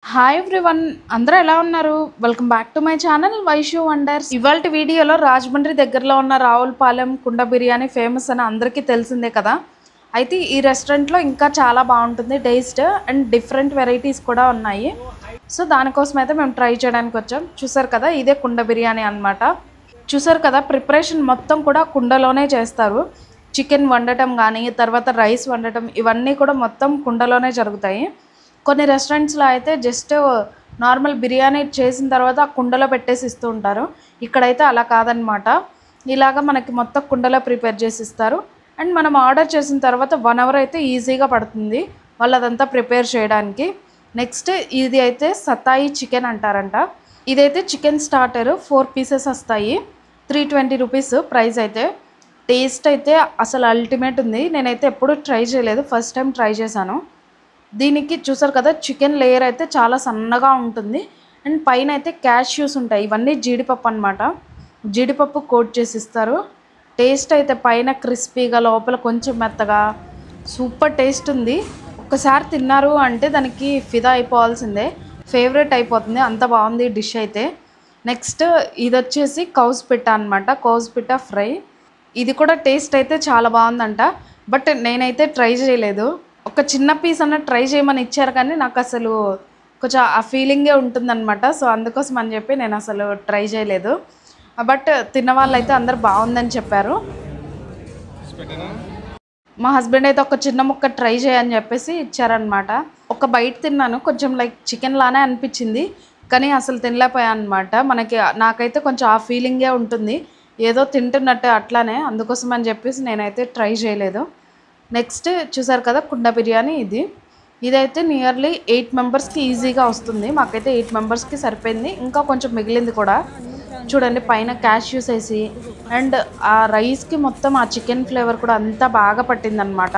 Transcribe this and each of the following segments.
hi everyone అందరూ ఎలా ఉన్నారు welcome back to my channel Vaishu wonders ఇవాళ వీడియోలో రాజమండ్రి దగ్గరలో ఉన్న రావులపాలెం కుండ బిర్యానీ ఫేమస్ అని అందరికీ తెలిసిందే కదా అయితే ఈ రెస్టారెంట్లో ఇంకా చాలా బాగుంటుంది టేస్ట్ అండ్ డిఫరెంట్ వెరైటీస్ కూడా ఉన్నాయి సో దానికోసం అయితే మేము ట్రై చేయడానికి వచ్చాం చూసారు కదా ఇదే కుండ బిర్యానీ అన్నమాట చూసారు కదా ప్రిపరేషన్ మొత్తం కూడా కుండలోనే చేస్తారు చికెన్ వండటం కానీ తర్వాత రైస్ వండటం ఇవన్నీ కూడా మొత్తం కుండలోనే జరుగుతాయి కొన్ని రెస్టారెంట్స్లో అయితే జస్ట్ నార్మల్ బిర్యానీ చేసిన తర్వాత ఆ కుండలో పెట్టేసి ఇస్తూ ఉంటారు ఇక్కడైతే అలా కాదనమాట ఇలాగ మనకి మొత్తం కుండలో ప్రిపేర్ చేసి ఇస్తారు అండ్ మనం ఆర్డర్ చేసిన తర్వాత వన్ అవర్ అయితే ఈజీగా పడుతుంది వాళ్ళు అదంతా ప్రిపేర్ చేయడానికి నెక్స్ట్ ఇది అయితే సతాయి చికెన్ అంటారంట ఇదైతే చికెన్ స్టార్టర్ ఫోర్ పీసెస్ వస్తాయి త్రీ ట్వంటీ రూపీస్ ప్రైస్ అయితే టేస్ట్ అయితే అసలు అల్టిమేట్ ఉంది నేనైతే ఎప్పుడూ ట్రై చేయలేదు ఫస్ట్ టైం ట్రై చేశాను దీనికి చూసారు కదా చికెన్ లేయర్ అయితే చాలా సన్నగా ఉంటుంది అండ్ పైన అయితే క్యాష్యూస్ ఉంటాయి ఇవన్నీ జీడిపప్పు అనమాట జీడిపప్పు కోట్ చేసి ఇస్తారు టేస్ట్ అయితే పైన క్రిస్పీగా లోపల కొంచెం మెత్తగా సూపర్ టేస్ట్ ఉంది ఒక్కసారి తిన్నారు అంటే దానికి ఫిదా అయిపోవాల్సిందే ఫేవరెట్ అయిపోతుంది అంత బాగుంది డిష్ అయితే నెక్స్ట్ ఇది వచ్చేసి కౌస్ పిట్ట అనమాట కౌస్ పిట్ట ఫ్రై ఇది కూడా టేస్ట్ అయితే చాలా బాగుందంట బట్ నేనైతే ట్రై చేయలేదు ఒక చిన్న పీస్ అన్న ట్రై చేయమని ఇచ్చారు కానీ నాకు అసలు కొంచెం ఆ ఫీలింగే ఉంటుందన్నమాట సో అందుకోసం అని చెప్పి నేను అసలు ట్రై చేయలేదు బట్ తిన్న వాళ్ళైతే అందరు బాగుందని చెప్పారు మా హస్బెండ్ అయితే ఒక చిన్న ముక్క ట్రై చేయని చెప్పేసి ఇచ్చారనమాట ఒక బయట తిన్నాను కొంచెం లైక్ చికెన్ లానే అనిపించింది కానీ అసలు తినలేకపోయాను అనమాట మనకి నాకైతే కొంచెం ఆ ఫీలింగే ఉంటుంది ఏదో తింటున్నట్టు అట్లానే అందుకోసం అని చెప్పేసి నేనైతే ట్రై చేయలేదు నెక్స్ట్ చూసారు కదా కుండ బిర్యానీ ఇది ఇదైతే నియర్లీ ఎయిట్ మెంబర్స్కి ఈజీగా వస్తుంది మాకైతే ఎయిట్ మెంబర్స్కి సరిపోయింది ఇంకా కొంచెం మిగిలింది కూడా చూడండి పైన క్యాష్యూస్ వేసి అండ్ ఆ రైస్కి మొత్తం ఆ చికెన్ ఫ్లేవర్ కూడా అంతా బాగా పట్టిందనమాట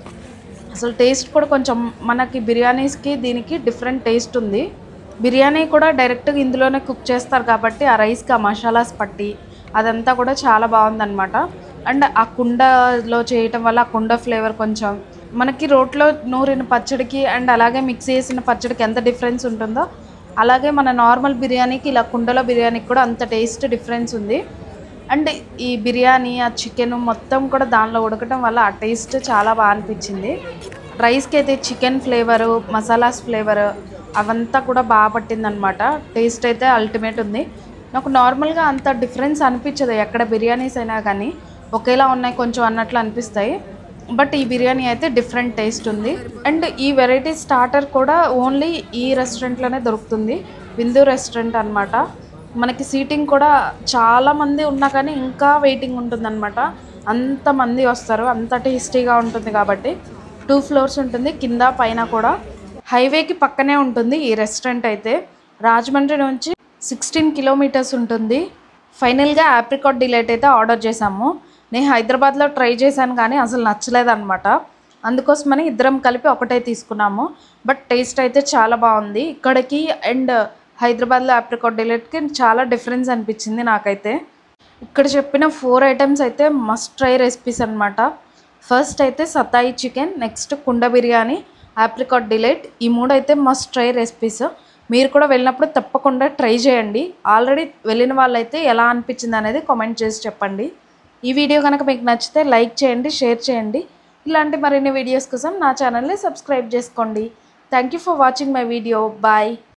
అసలు టేస్ట్ కూడా కొంచెం మనకి బిర్యానీస్కి దీనికి డిఫరెంట్ టేస్ట్ ఉంది బిర్యానీ కూడా డైరెక్ట్గా ఇందులోనే కుక్ చేస్తారు కాబట్టి ఆ రైస్కి ఆ మసాలాస్ పట్టి అదంతా కూడా చాలా బాగుందన్నమాట అండ్ ఆ కుండలో చేయటం వల్ల ఆ కుండ ఫ్లేవర్ కొంచెం మనకి రోట్లో నూరిన పచ్చడికి అండ్ అలాగే మిక్స్ చేసిన పచ్చడికి ఎంత డిఫరెన్స్ ఉంటుందో అలాగే మన నార్మల్ బిర్యానీకి ఇలా కుండలో బిర్యానీకి కూడా అంత టేస్ట్ డిఫరెన్స్ ఉంది అండ్ ఈ బిర్యానీ ఆ చికెన్ మొత్తం కూడా దానిలో ఉడకటం వల్ల ఆ టేస్ట్ చాలా బాగా అనిపించింది రైస్కి అయితే చికెన్ ఫ్లేవరు మసాలాస్ ఫ్లేవర్ అవంతా కూడా బాగా పట్టిందనమాట టేస్ట్ అయితే అల్టిమేట్ ఉంది నాకు నార్మల్గా అంత డిఫరెన్స్ అనిపించదు ఎక్కడ బిర్యానీస్ అయినా కానీ ఒకేలా ఉన్నాయి కొంచెం అన్నట్లు అనిపిస్తాయి బట్ ఈ బిర్యానీ అయితే డిఫరెంట్ టేస్ట్ ఉంది అండ్ ఈ వెరైటీ స్టార్టర్ కూడా ఓన్లీ ఈ రెస్టారెంట్లోనే దొరుకుతుంది బిందు రెస్టారెంట్ అనమాట మనకి సీటింగ్ కూడా చాలా మంది ఉన్నా కానీ ఇంకా వెయిటింగ్ ఉంటుందన్నమాట అంతమంది వస్తారు అంత టేస్టీగా ఉంటుంది కాబట్టి టూ ఫ్లోర్స్ ఉంటుంది కింద పైన కూడా హైవేకి పక్కనే ఉంటుంది ఈ రెస్టారెంట్ అయితే రాజమండ్రి నుంచి సిక్స్టీన్ కిలోమీటర్స్ ఉంటుంది ఫైనల్గా ఆప్రికాట్ డిలైట్ అయితే ఆర్డర్ చేసాము నేను హైదరాబాద్లో ట్రై చేశాను కానీ అసలు నచ్చలేదన్నమాట అందుకోసమని ఇద్దరం కలిపి ఒకటే తీసుకున్నాము బట్ టేస్ట్ అయితే చాలా బాగుంది ఇక్కడికి అండ్ హైదరాబాద్లో ఆప్రికాట్ డిలైట్కి చాలా డిఫరెన్స్ అనిపించింది నాకైతే ఇక్కడ చెప్పిన ఫోర్ ఐటమ్స్ అయితే మస్ట్ ట్రై రెసిపీస్ అనమాట ఫస్ట్ అయితే సతాయి చికెన్ నెక్స్ట్ కుండ బిర్యానీ ఆప్రికాట్ డిలైట్ ఈ మూడు అయితే మస్ట్ ట్రై రెసిపీస్ మీరు కూడా వెళ్ళినప్పుడు తప్పకుండా ట్రై చేయండి ఆల్రెడీ వెళ్ళిన వాళ్ళైతే ఎలా అనిపించింది అనేది కామెంట్ చేసి చెప్పండి ఈ వీడియో కనుక మీకు నచ్చితే లైక్ చేయండి షేర్ చేయండి ఇలాంటి మరిన్ని వీడియోస్ కోసం నా ఛానల్ని సబ్స్క్రైబ్ చేసుకోండి thank you for watching my video bye